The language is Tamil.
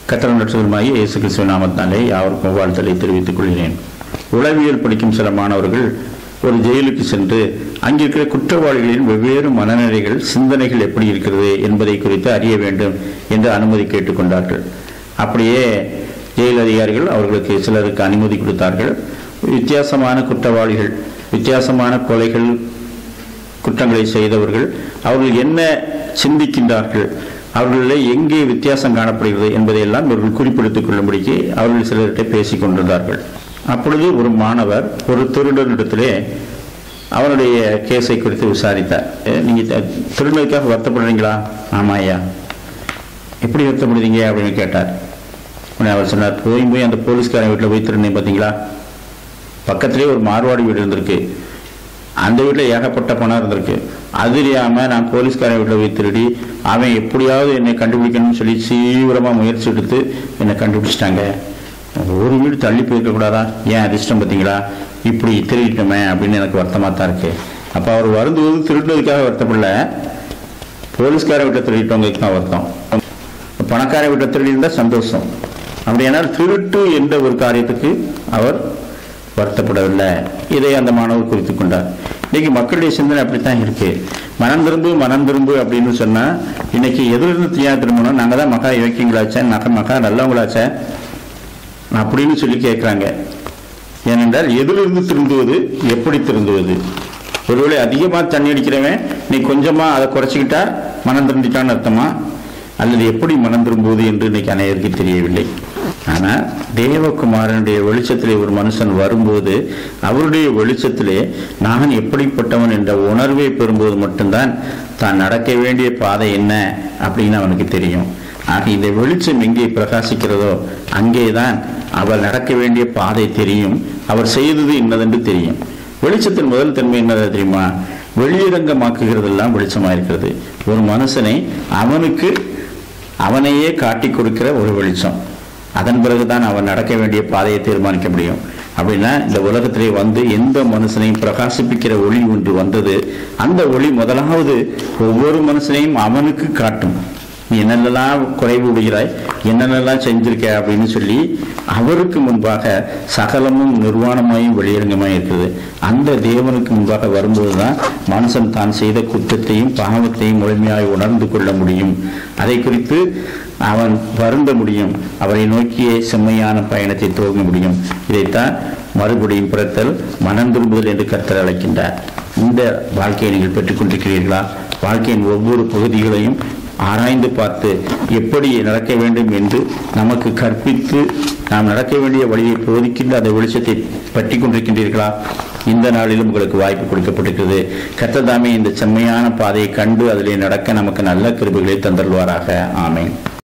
கத்தரம் நட்சத்திரமாகி இயேசு கிறிஸ்துவ நாமத்தினாலே யாருக்கும் வாழ்த்தலை தெரிவித்துக் கொள்கிறேன் உளவியல் படிக்கும் சில மாணவர்கள் ஒரு ஜெயிலுக்கு சென்று அங்கிருக்கிற குற்றவாளிகளின் வெவ்வேறு மனநிலைகள் சிந்தனைகள் எப்படி இருக்கிறது என்பதை குறித்து அறிய வேண்டும் என்று அனுமதி கேட்டுக்கொண்டார்கள் அப்படியே ஜெயில் அதிகாரிகள் அவர்களுக்கு சிலருக்கு அனுமதி கொடுத்தார்கள் வித்தியாசமான குற்றவாளிகள் வித்தியாசமான கொலைகள் குற்றங்களை செய்தவர்கள் அவர்கள் என்ன சிந்திக்கின்றார்கள் அவர்களில் எங்கே வித்தியாசம் காணப்படுகிறது என்பதையெல்லாம் இவர்கள் குறிப்பிடுத்திக் கொள்ளும்படிக்கு அவர்கள் சிலர்கிட்ட பேசிக் கொண்டிருந்தார்கள் அப்பொழுது ஒரு மாணவர் ஒரு திருடனிடத்திலே அவனுடைய கேஸை குறித்து விசாரித்தார் "ஏ, நீங்க த- திருடினதுக்காக வருத்தப்படுறீங்களா ஆமா ஐயா எப்படி வருத்தப்படுறீங்க அப்படின்னு கேட்டார் உடனே அவர் சொன்னார் போய் போய் அந்த போலீஸ்காரன் வீட்டில் போய் திருடினேன் பார்த்தீங்களா பக்கத்திலே ஒரு மார்வாடி வீடு இருந்திருக்கு அந்த வீட்டில் ஏகப்பட்ட பணம் இருந்திருக்கு அது தெரியாம நான் போலீஸ்காரன் வீட்டில் போய் திருடி அவன் எப்படியாவது என்னை கண்டுபிடிக்கணும்னு சொல்லி தீவிரமா முயற்சி எடுத்து என்னை கண்டுபிடிச்சிட்டாங்க ஒரு வீடு தள்ளி போயிருக்க கூடாதா ஏன் அதிர்ஷ்டம் பார்த்தீங்களா இப்படி திருடிட்டோமே அப்படின்னு எனக்கு வருத்தமா தான் இருக்கு அப்போ அவர் வருந்துவது திருடினதுக்காக வருத்தப்படல போலீஸ்கார வீட்டை திருடிட்டவங்களுக்கு தான் வருத்தம் பணக்கார வீட்டை திருடி இருந்தா சந்தோஷம் அப்படியானால் திருட்டு என்ற ஒரு காரியத்துக்கு அவர் வருத்தப்படவில்லை இதை அந்த மாணவர் குறித்துக் கொண்டார் இன்னைக்கு மக்களுடைய சிந்தனை அப்படித்தான் இருக்கு மனம் திரும்பு மனம் திரும்பு அப்படின்னு சொன்னா இன்னைக்கு எதிலிருந்து தீயா திரும்பணும் நாங்க தான் மகா இலக்கியங்களாச்சே நக மகா நல்லவங்களாச்சே அப்படின்னு சொல்லி கேட்குறாங்க ஏனென்றால் எதிலிருந்து திருந்துவது எப்படி திருந்துவது ஒருவேளை அதிகமாக தண்ணி அடிக்கிறவன் நீ கொஞ்சமாக அதை குறைச்சிக்கிட்டா மனம் திருந்திட்டான்னு அர்த்தமா அல்லது எப்படி மனம் திரும்புவது என்று இன்னைக்கு அனைவருக்கு தெரியவில்லை ஆனால் தேவகுமாரனுடைய வெளிச்சத்திலே ஒரு மனுஷன் வரும்போது அவருடைய வெளிச்சத்திலே நான் எப்படிப்பட்டவன் என்ற உணர்வை பெறும்போது மட்டும்தான் தான் நடக்க வேண்டிய பாதை என்ன அப்படின்னு அவனுக்கு தெரியும் ஆக இந்த வெளிச்சம் எங்கே பிரகாசிக்கிறதோ அங்கேதான் அவர் நடக்க வேண்டிய பாதை தெரியும் அவர் செய்தது இன்னதென்று தெரியும் வெளிச்சத்தின் முதல் தன்மை என்னது தெரியுமா வெளியரங்கமாக்குகிறதெல்லாம் வெளிச்சமா இருக்கிறது ஒரு மனுஷனை அவனுக்கு அவனையே காட்டி கொடுக்கிற ஒரு வெளிச்சம் அதன் பிறகுதான் அவன் நடக்க வேண்டிய பாதையை தீர்மானிக்க முடியும் அப்படின்னா இந்த உலகத்திலே வந்து எந்த மனுஷனையும் பிரகாசிப்பிக்கிற ஒளி ஒன்று வந்தது அந்த ஒளி முதலாவது ஒவ்வொரு மனுஷனையும் அவனுக்கு காட்டும் நீ என்னென்னலாம் குறைவு விடுகிறாய் என்னென்னலாம் செஞ்சிருக்க அப்படின்னு சொல்லி அவருக்கு முன்பாக சகலமும் நிர்வாணமாயும் வெளியரங்கமாயும் இருக்குது அந்த தேவனுக்கு முன்பாக வரும்போதுதான் மனுஷன் தான் செய்த குற்றத்தையும் பாவத்தையும் முழுமையாய் உணர்ந்து கொள்ள முடியும் அதை குறித்து அவன் வருந்த முடியும் அவரை நோக்கிய செம்மையான பயணத்தை துவங்க முடியும் இதைத்தான் மறுபடியும் பிறத்தல் மனம் திரும்புதல் என்று கர்த்தர் அழைக்கின்றார் இந்த வாழ்க்கையை நீங்கள் பெற்றுக்கொண்டிருக்கிறீர்களா வாழ்க்கையின் ஒவ்வொரு பகுதிகளையும் ஆராய்ந்து பார்த்து எப்படி நடக்க வேண்டும் என்று நமக்கு கற்பித்து நாம் நடக்க வேண்டிய வழியை போதிக்கின்ற அந்த வெளிச்சத்தை பற்றி கொண்டிருக்கின்றீர்களா இந்த நாளிலும் உங்களுக்கு வாய்ப்பு கொடுக்கப்பட்டிருக்கிறது கத்ததாமே இந்த செம்மையான பாதையை கண்டு அதிலே நடக்க நமக்கு நல்ல கிருபைகளை தந்தருவாராக ஆமென்